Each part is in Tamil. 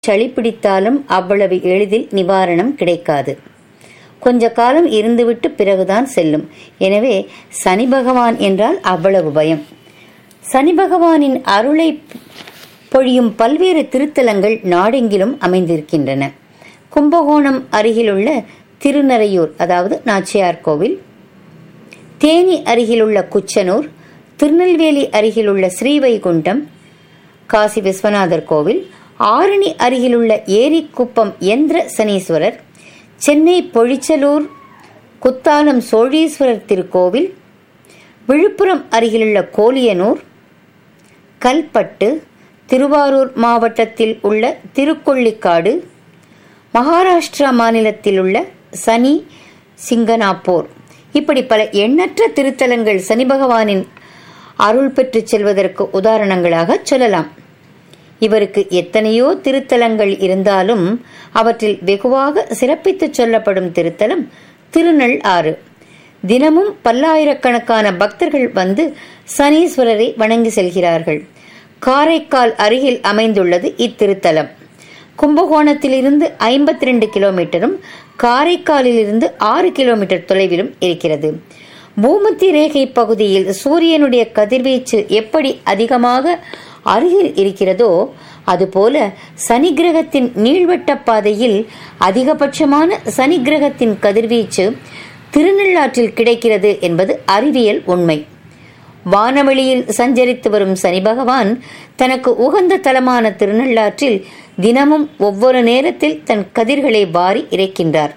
சளி பிடித்தாலும் அவ்வளவு எளிதில் நிவாரணம் கிடைக்காது கொஞ்ச காலம் இருந்துவிட்டு பிறகுதான் செல்லும் எனவே சனி பகவான் என்றால் அவ்வளவு பயம் சனி பகவானின் அருளை பொழியும் பல்வேறு திருத்தலங்கள் நாடெங்கிலும் அமைந்திருக்கின்றன கும்பகோணம் அருகிலுள்ள திருநறையூர் அதாவது நாச்சியார் கோவில் தேனி அருகிலுள்ள குச்சனூர் திருநெல்வேலி அருகிலுள்ள ஸ்ரீவைகுண்டம் காசி விஸ்வநாதர் கோவில் ஆரணி அருகிலுள்ள ஏரிக்குப்பம் எந்திர சனீஸ்வரர் சென்னை பொழிச்சலூர் குத்தாலம் சோழீஸ்வரர் திருக்கோவில் விழுப்புரம் அருகிலுள்ள கோலியனூர் கல்பட்டு திருவாரூர் மாவட்டத்தில் உள்ள திருக்கொள்ளிக்காடு மகாராஷ்டிரா மாநிலத்தில் உள்ள சனி சிங்கனாப்பூர் இப்படி பல எண்ணற்ற திருத்தலங்கள் சனி பகவானின் அருள் பெற்றுச் செல்வதற்கு உதாரணங்களாக சொல்லலாம் இவருக்கு எத்தனையோ திருத்தலங்கள் இருந்தாலும் அவற்றில் வெகுவாக சிறப்பித்துச் சொல்லப்படும் திருத்தலம் திருநள் ஆறு தினமும் பல்லாயிரக்கணக்கான பக்தர்கள் வந்து சனீஸ்வரரை வணங்கி செல்கிறார்கள் காரைக்கால் அருகில் அமைந்துள்ளது இத்திருத்தலம் கும்பகோணத்திலிருந்து ஐம்பத்தி ரெண்டு கிலோமீட்டரும் காரைக்காலிலிருந்து ஆறு கிலோமீட்டர் தொலைவிலும் இருக்கிறது பூமத்தி ரேகை பகுதியில் சூரியனுடைய கதிர்வீச்சு எப்படி அதிகமாக அருகில் இருக்கிறதோ அதுபோல சனி கிரகத்தின் நீள்வட்ட பாதையில் அதிகபட்சமான சனி கிரகத்தின் கதிர்வீச்சு திருநள்ளாற்றில் கிடைக்கிறது என்பது அறிவியல் உண்மை வானவெளியில் சஞ்சரித்து வரும் சனி பகவான் தனக்கு உகந்த தலமான திருநள்ளாற்றில் தினமும் ஒவ்வொரு நேரத்தில் தன் கதிர்களை வாரி இறைக்கின்றார்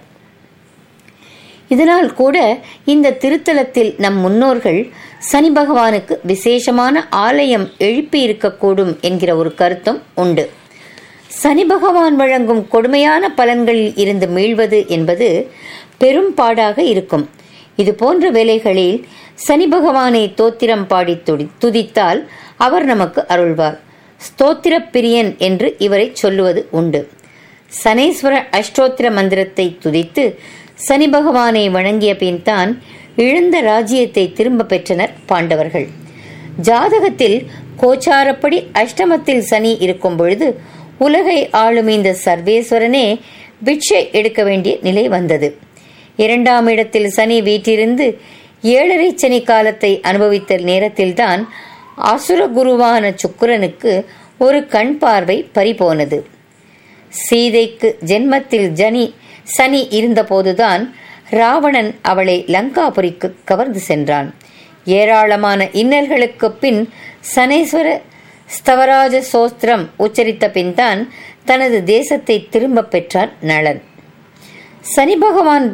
இதனால் கூட இந்த திருத்தலத்தில் நம் முன்னோர்கள் சனி பகவானுக்கு விசேஷமான ஆலயம் எழுப்பி இருக்கக்கூடும் என்கிற ஒரு கருத்தும் உண்டு சனி பகவான் வழங்கும் கொடுமையான பலன்களில் இருந்து மீள்வது என்பது பெரும் பாடாக இருக்கும் இது போன்ற வேலைகளில் சனி பகவானை தோத்திரம் பாடி துடி துதித்தால் அவர் நமக்கு அருள்வார் ஸ்தோத்திர பிரியன் என்று இவரை சொல்லுவது உண்டு சனேஸ்வர அஷ்டோத்திர மந்திரத்தை துதித்து சனி பகவானை வணங்கிய பின் தான் இழந்த ராஜ்யத்தை திரும்ப பெற்றனர் பாண்டவர்கள் ஜாதகத்தில் கோச்சாரப்படி அஷ்டமத்தில் சனி இருக்கும் பொழுது உலகை ஆளும் இந்த சர்வேஸ்வரனே பிட்சை எடுக்க வேண்டிய நிலை வந்தது இரண்டாம் இடத்தில் சனி வீட்டிருந்து ஏழரை சனி காலத்தை அனுபவித்த நேரத்தில்தான் அசுர குருவான சுக்கிரனுக்கு ஒரு கண் பார்வை பறிபோனது சீதைக்கு ஜென்மத்தில் ஜனி சனி இருந்தபோதுதான் ராவணன் அவளை லங்காபுரிக்கு கவர்ந்து சென்றான் ஏராளமான இன்னல்களுக்கு பின் சனேஸ்வர ஸ்தவராஜ சோஸ்திரம் உச்சரித்த பின்தான் தனது தேசத்தை திரும்ப பெற்றார் நளன் சனி பகவான்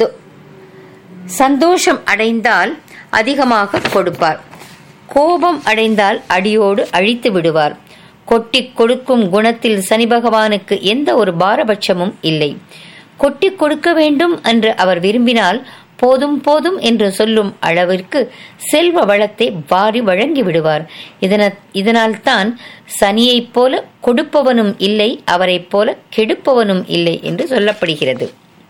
சந்தோஷம் அடைந்தால் அதிகமாக கொடுப்பார் கோபம் அடைந்தால் அடியோடு அழித்து விடுவார் கொட்டி கொடுக்கும் குணத்தில் சனி பகவானுக்கு எந்த ஒரு பாரபட்சமும் இல்லை கொட்டி கொடுக்க வேண்டும் என்று அவர் விரும்பினால் போதும் போதும் என்று சொல்லும் அளவிற்கு செல்வ வளத்தை வாரி வழங்கி விடுவார் இதனால் தான் சனியைப் போல கொடுப்பவனும் இல்லை அவரைப் போல கெடுப்பவனும் இல்லை என்று சொல்லப்படுகிறது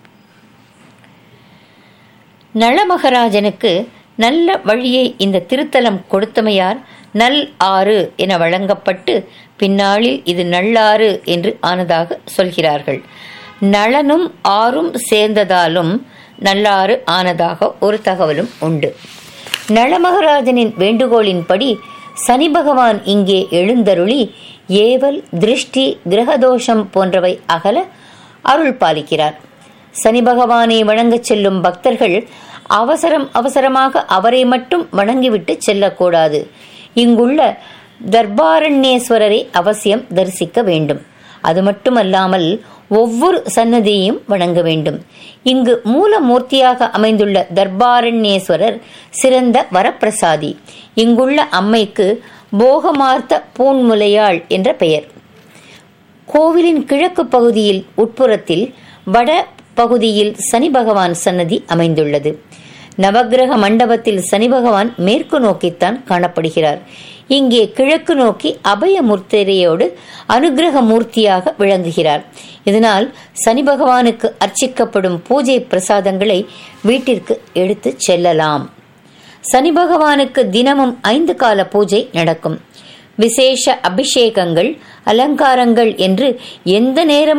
நளமகராஜனுக்கு நல்ல வழியை இந்த திருத்தலம் கொடுத்தமையார் நல் ஆறு என வழங்கப்பட்டு பின்னாளில் இது நல்லாறு என்று ஆனதாக சொல்கிறார்கள் நளனும் ஆறும் சேர்ந்ததாலும் நல்லாறு ஆனதாக ஒரு தகவலும் உண்டு நளமகராஜனின் வேண்டுகோளின்படி சனி பகவான் இங்கே எழுந்தருளி ஏவல் திருஷ்டி கிரகதோஷம் போன்றவை அகல அருள் பாலிக்கிறார் சனி பகவானை வணங்கச் செல்லும் பக்தர்கள் அவசரம் அவசரமாக அவரை மட்டும் வணங்கிவிட்டு செல்லக்கூடாது இங்குள்ள தர்பாரண்யேஸ்வரரை அவசியம் தரிசிக்க வேண்டும் அது மட்டுமல்லாமல் ஒவ்வொரு சன்னதியையும் வணங்க வேண்டும் இங்கு மூலமூர்த்தியாக அமைந்துள்ள தர்பாரண்யேஸ்வரர் சிறந்த வரப்பிரசாதி இங்குள்ள அம்மைக்கு போகமார்த்த பூன்முலையாள் என்ற பெயர் கோவிலின் கிழக்கு பகுதியில் உட்புறத்தில் வட பகுதியில் சனி பகவான் சன்னதி அமைந்துள்ளது நவகிரக மண்டபத்தில் சனி பகவான் மேற்கு நோக்கித்தான் காணப்படுகிறார் இங்கே கிழக்கு நோக்கி அபயமூர்த்தியோடு அனுகிரக மூர்த்தியாக விளங்குகிறார் இதனால் சனி பகவானுக்கு அர்ச்சிக்கப்படும் பூஜை பிரசாதங்களை வீட்டிற்கு எடுத்து செல்லலாம் சனி பகவானுக்கு தினமும் ஐந்து கால பூஜை நடக்கும் விசேஷ அபிஷேகங்கள் அலங்காரங்கள் என்று எந்த நேரமும்